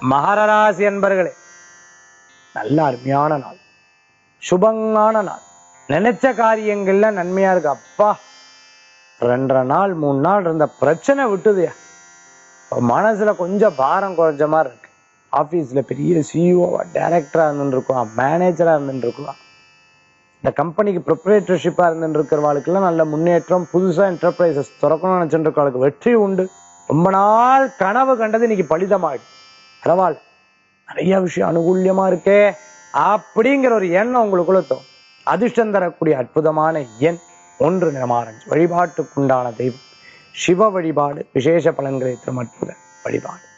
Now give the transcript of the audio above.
மகர ராசி அன்பர்களே நல்ல அருமையான நாள் சுபமான நாள் நினைச்ச காரியங்கள்ல நன்மையா இருக்கு அப்பா ரெண்டரை நாள் மூணு நாள் இருந்த பிரச்சனை விட்டுதுயா இப்ப மனசுல கொஞ்சம் பாரம் குறைஞ்ச மாதிரி இருக்கு ஆபீஸ்ல பெரிய சிஇஓவா டைரக்டரா இருந்துருக்கலாம் மேனேஜரா இருந்துருக்கலாம் இந்த கம்பெனிக்கு ப்ரொப்ரேட்டர்ஷிப்பா இருந்துட்டு இருக்கிறவாளுக்கெல்லாம் நல்ல முன்னேற்றம் புதுசா என்டர்பிரைசஸ் திறக்கணும்னு நினைச்சிட்டு இருக்கவளுக்கு வெற்றி உண்டு ரொம்ப நாள் கனவு கண்டது இன்னைக்கு பலிதமாயிடும் பரவாயில்ல நிறைய விஷயம் அனுகூல்யமா இருக்கே அப்படிங்கிற ஒரு எண்ணம் உங்களுக்குள்ள தோணும் அதிர்ஷ்டம் தரக்கூடிய அற்புதமான எண் ஒன்று நிறமாரஞ்சு வழிபாட்டுக்குண்டான தெய்வம் சிவ வழிபாடு விசேஷ பலன்களை தரும் அற்புத வழிபாடு